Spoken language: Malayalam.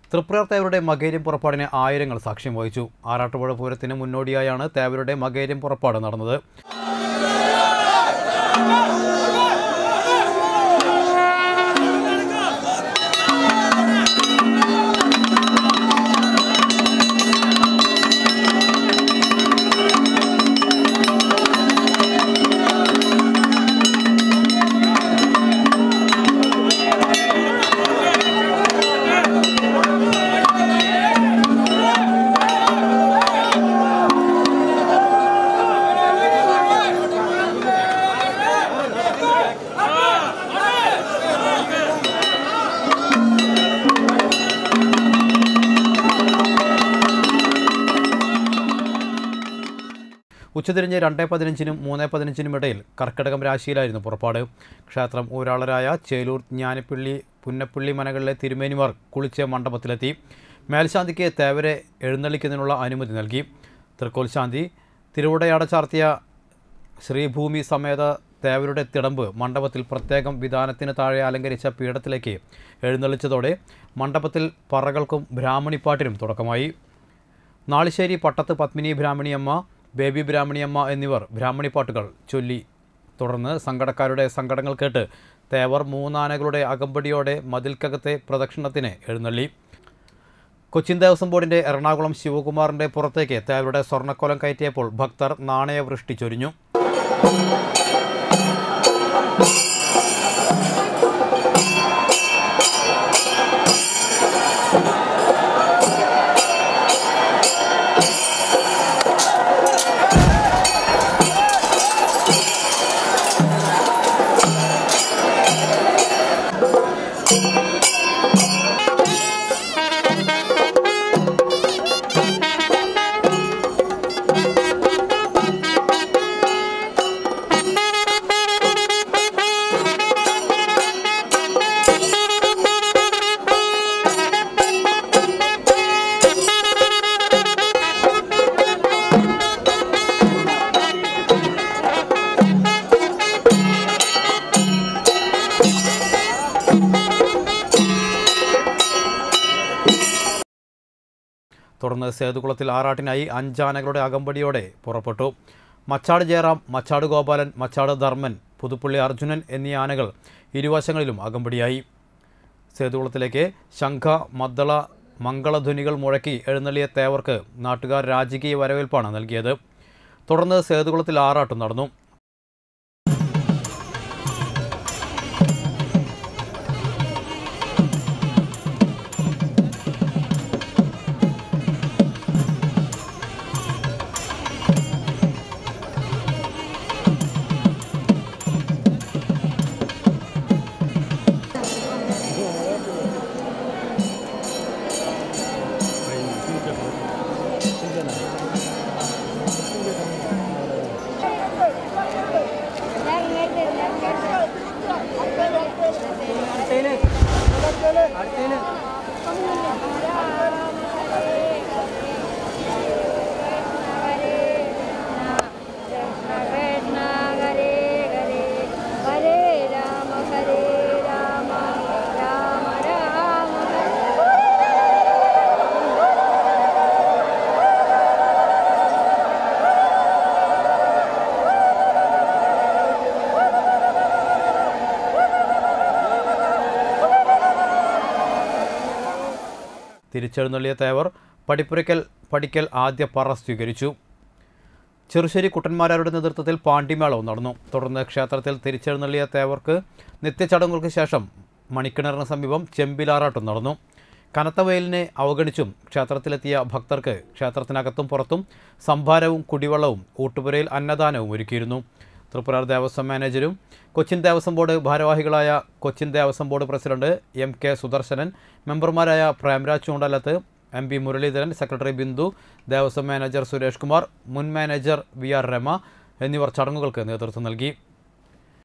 തൃപ്രയാർ തേവരുടെ മകേരിയം പുറപ്പാടിന് ആയിരങ്ങൾ സാക്ഷ്യം വഹിച്ചു ആറാട്ടുപുഴ പൂരത്തിന് മുന്നോടിയായാണ് തേവരുടെ മകേരിയം പുറപ്പാട് നടന്നത് ഉച്ചതിരിഞ്ഞ് രണ്ടേ പതിനഞ്ചിനും മൂന്ന് പതിനഞ്ചിനും ഇടയിൽ കർക്കിടകം രാശിയിലായിരുന്നു പുറപ്പാട് ക്ഷേത്രം ഊരാളരായ ചേലൂർ ജ്ഞാനപ്പിള്ളി പുന്നപ്പള്ളി മനകളിലെ തിരുമേനിമാർ കുളിച്ച് മണ്ഡപത്തിലെത്തി മേൽശാന്തിക്ക് തേവരെ എഴുന്നള്ളിക്കുന്നതിനുള്ള അനുമതി നൽകി തൃക്കോൽശാന്തി തിരുവുടയാട ചാർത്തിയ ശ്രീഭൂമി സമേത തേവരുടെ തിടമ്പ് മണ്ഡപത്തിൽ പ്രത്യേകം വിധാനത്തിന് താഴെ അലങ്കരിച്ച പീഠത്തിലേക്ക് എഴുന്നള്ളിച്ചതോടെ മണ്ഡപത്തിൽ പറകൾക്കും ബ്രാഹ്മണിപ്പാട്ടിനും തുടക്കമായി നാളിശ്ശേരി പട്ടത്ത് പത്മിനി ബ്രാഹ്മണിയമ്മ ബേബി ബ്രാഹ്മണിയമ്മ എന്നിവർ ബ്രാഹ്മണിപ്പാട്ടുകൾ ചൊല്ലി തുടർന്ന് സങ്കടക്കാരുടെ സങ്കടങ്ങൾ കേട്ട് തേവർ മൂന്നാനകളുടെ അകമ്പടിയോടെ മതിൽക്കകത്തെ പ്രദക്ഷിണത്തിന് എഴുന്നള്ളി കൊച്ചിൻ ദേവസ്വം ബോർഡിന്റെ എറണാകുളം ശിവകുമാറിന്റെ പുറത്തേക്ക് തേവരുടെ സ്വർണ്ണക്കോലം കയറ്റിയപ്പോൾ ഭക്തർ നാണയവൃഷ്ടി ചൊരിഞ്ഞു തുടർന്ന് സേതുകുളത്തിൽ ആറാട്ടിനായി അഞ്ചാനകളുടെ അകമ്പടിയോടെ പുറപ്പെട്ടു മച്ചാട് ജയറാം മച്ചാട് ഗോപാലൻ മച്ചാട് ധർമ്മൻ പുതുപ്പള്ളി അർജുനൻ എന്നീ ആനകൾ ഇരുവശങ്ങളിലും അകമ്പടിയായി സേതുകുളത്തിലേക്ക് ശംഖ മദ്ദള മംഗളധ്വനികൾ മുഴക്കി എഴുന്നള്ളിയ തേവർക്ക് നാട്ടുകാർ രാജകീയ വരവേൽപ്പാണ് നൽകിയത് തുടർന്ന് സേതുകുളത്തിൽ ആറാട്ടും നടന്നു कृष्ण हरे हरे हरे राम हरे राम राम राम हरे തിരിച്ചെഴുന്നള്ളിയ തേവർ പടിപ്പുരയ്ക്കൽ പടിക്കൽ ആദ്യ പറ സ്വീകരിച്ചു ചെറുശ്ശേരി കുട്ടന്മാരാരുടെ നേതൃത്വത്തിൽ പാണ്ടിമേളവും നടന്നു തുടർന്ന് ക്ഷേത്രത്തിൽ തിരിച്ചെഴുന്നള്ളിയ തേവർക്ക് നിത്യചടങ്ങുകൾക്ക് ശേഷം മണിക്കിണറിന് സമീപം ചെമ്പിലാറാട്ടും നടന്നു കനത്ത വെയിലിനെ അവഗണിച്ചും ക്ഷേത്രത്തിലെത്തിയ ഭക്തർക്ക് ക്ഷേത്രത്തിനകത്തും പുറത്തും സംഭാരവും കുടിവെള്ളവും ഊട്ടുപുരയിൽ അന്നദാനവും ഒരുക്കിയിരുന്നു തൃപ്പുരാർ ദേവസ്വം മാനേജരും കൊച്ചിൻ ദേവസ്വം ബോർഡ് ഭാരവാഹികളായ Cochin Devaswom board president M K Sudarshanan മെമ്പർമാരായ Premraj Choondalath M P Muraleedharan secretary Bindu Devaswom manager Suresh Kumar മുൻ മാനേജർ വി ആർ രമ എന്നിവർ ചടങ്ങുകൾക്ക് നേതൃത്വം നൽകി